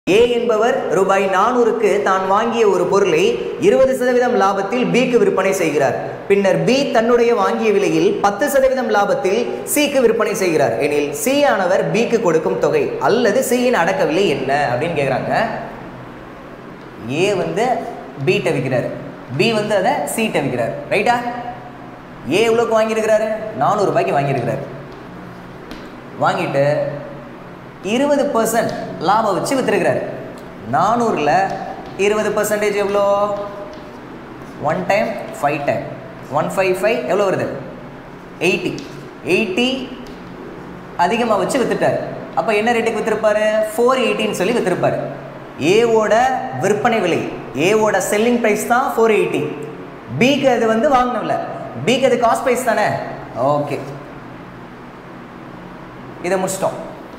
ஏ என்பவர் ரூபாய் நானூறுக்கு தான் வாங்கிய ஒரு பொருளை இருபது சதவீதம் லாபத்தில் பிக்கு விற்பனை செய்கிறார் பின்னர் பி தன்னுடைய வாங்கிய விலையில் பத்து சதவீதம் லாபத்தில் சிக்கு விற்பனை செய்கிறார் எனில் சி ஆனவர் பிக்கு கொடுக்கும் தொகை அல்லது சியின் அடக்க விலை என்ன அப்படின்னு கேட்குறாங்க ஏ வந்து பிட்ட விற்கிறாரு பி வந்து அதை சிட்ட விற்கிறார் ரைட்டா ஏ எவ்வளோக்கு வாங்கியிருக்கிறாரு நானூறு ரூபாய்க்கு வாங்கியிருக்கிறாரு வாங்கிட்டு இருபது பர்சன்ட் லாபம் வச்சு விற்றுருக்கிறாரு நானூறில் இருபது பர்சன்டேஜ் எவ்வளோ one time five time one five five எவ்வளோ வருது எயிட்டி எயிட்டி அதிகமாக வச்சு விற்றுட்டார் அப்போ என்ன ரேட்டுக்கு விற்றுருப்பாரு ஃபோர் எயிட்டின்னு சொல்லி விற்றுருப்பாரு ஏவோட விற்பனை விலை ஏவோட செல்லிங் ப்ரைஸ் தான் ஃபோர் எயிட்டி பிக்கு அது வந்து வாங்கினவில்ல பிக்கு அது காஸ்ட் ப்ரைஸ் தானே ஓகே இதை முடிச்சிட்டோம்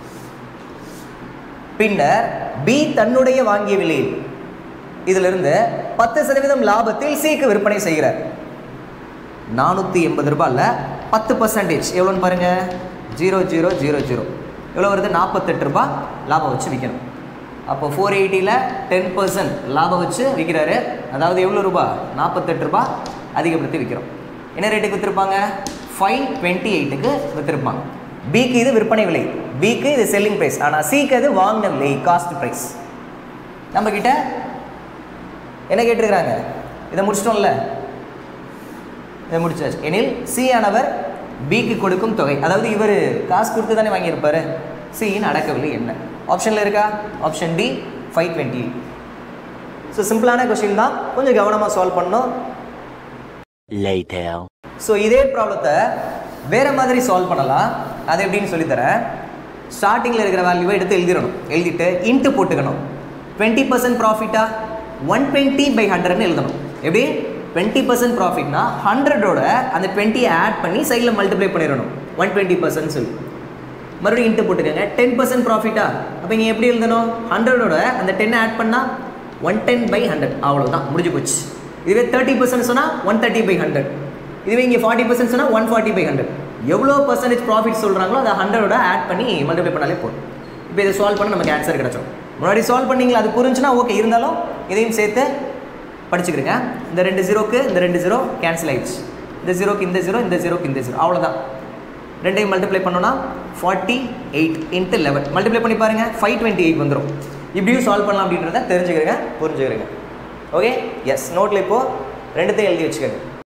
பின்னர் பி தன்னுடைய வாங்கிய விலையில் இதிலிருந்து பத்து சதவீதம் லாபத்தில் சிக்கு விற்பனை செய்கிறார் நானூற்றி எண்பது ரூபாயில் பத்து பர்சன்டேஜ் எவ்வளோன்னு பாருங்க ஜீரோ ஜீரோ ஜீரோ ஜீரோ எவ்வளோ வருது நாற்பத்தெட்டு ரூபாய் லாபம் வச்சு விற்கணும் அப்போ ஃபோர் எயிட்டியில் டென் பர்சன்ட் லாபம் வச்சு விற்கிறாரு அதாவது எவ்வளோ ரூபா நாற்பத்தெட்டு ரூபாய் அதிகப்படுத்தி விற்கிறோம் என்ன ரேட்டுக்கு விற்றுருப்பாங்க ஃபைவ் டுவெண்ட்டி எயிட்டுக்கு விற்றுருப்பாங்க பிக்கு இது விற்பனை விலை பிக்கு இது செல்லிங் ப்ரைஸ் ஆனால் சிக்கு அது வாங்கின விலை காஸ்ட் ப்ரைஸ் நம்மக்கிட்ட என்ன கேட்டிருக்கிறாங்க இதை முடிச்சிட்டோம்ல இதை முடிச்சாச்சு எனில் சி ஆனவர் பிக்கு கொடுக்கும் தொகை அதாவது இவர் காசு கொடுத்து தானே வாங்கியிருப்பாரு சியின் அடக்கவில்லை என்ன ஆப்ஷனில் இருக்கா option D five twenty so சிம்பிளான கொஷின் தான் கொஞ்சம் கவனமாக சால்வ் பண்ணணும் Later. ஸோ இதே ப்ராப்ளத்தை வேற மாதிரி சால்வ் பண்ணலாம் அது எப்படின்னு சொல்லித்தரேன் ஸ்டார்டிங்கில் இருக்கிற வேல்யூவை எடுத்து எழுதிடணும் எழுதிட்டு இன்ட்டு போட்டுக்கணும் டுவெண்ட்டி பர்சன்ட் ப்ராஃபிட்டா ஒன் டுவெண்ட்டி பை ஹண்ட்ரட்னு எழுதணும் எப்படி டுவெண்ட்டி பர்சன்ட் ப்ராஃபிட்னா ஹண்ட்ரடோட அந்த டுவெண்ட்டியை ஆட் பண்ணி சைடில் மல்டிப்ளை பண்ணிடணும் ஒன் டுவெண்ட்டி பர்சன்ட் சொல்லி மறுபடியும் இன்ட்டு போட்டுக்கோங்க டென் பர்சன்ட் ப்ராஃபிட்டா அப்போ இங்கே எப்படி எழுதணும் ஹண்ட்ரடோட அந்த டென் ஆட் பண்ணால் ஒன் டென் பை ஹண்ட்ரட் அவ்வளோதான் முடிஞ்சு போச்சு இதுவே தேர்ட்டி பர்சன்ட் சொன்னால் ஒன் தேர்ட்டி பை ஹண்ட்ரட் இதுவே இங்கே ஃபார்ட்டி பர்சன்ட் சொன்னால் ஒன் ஃபார்ட்டி பை ஹண்ட்ரட் எவ்வளோ பர்சன்டேஜ் ப்ராஃபிட் சொல்கிறாங்களோ அதை ஹண்ட்ரடோட ஆட் பண்ணி மல்டிப்ளை பண்ணாலே போதும் இப்போ இதை சால்வ் பண்ண நமக்கு ஆன்சர் கிடச்சிடும் முன்னாடி சால்வ் பண்ணீங்களா அது புரிஞ்சுன்னா ஓகே இருந்தாலும் இதையும் சேர்த்து படிச்சுக்கிறேங்க இந்த ரெண்டு ஜீரோக்கு இந்த ரெண்டு ஜீரோ கேன்சல் ஆயிடுச்சு இந்த ஜீரோக்கு இந்த ஜீரோ இந்த ஜீரோக்கு இந்த ஜீரோ அவ்வளோதான் ரெண்டையும் மல்டிப்ளை பண்ணோன்னா forty eight into eleven multiply பண்ணி பாருங்கள் ஃபைவ் டுவெண்ட்டி எயிட் வந்துடும் இப்படியும் சால்வ் பண்ணலாம் அப்படின்றத தெரிஞ்சுக்கிறேங்க புரிஞ்சுக்கிறேங்க ஓகே எஸ் நோட்டில் இப்போது ரெண்டுத்தையும் எழுதி வச்சுக்கோங்க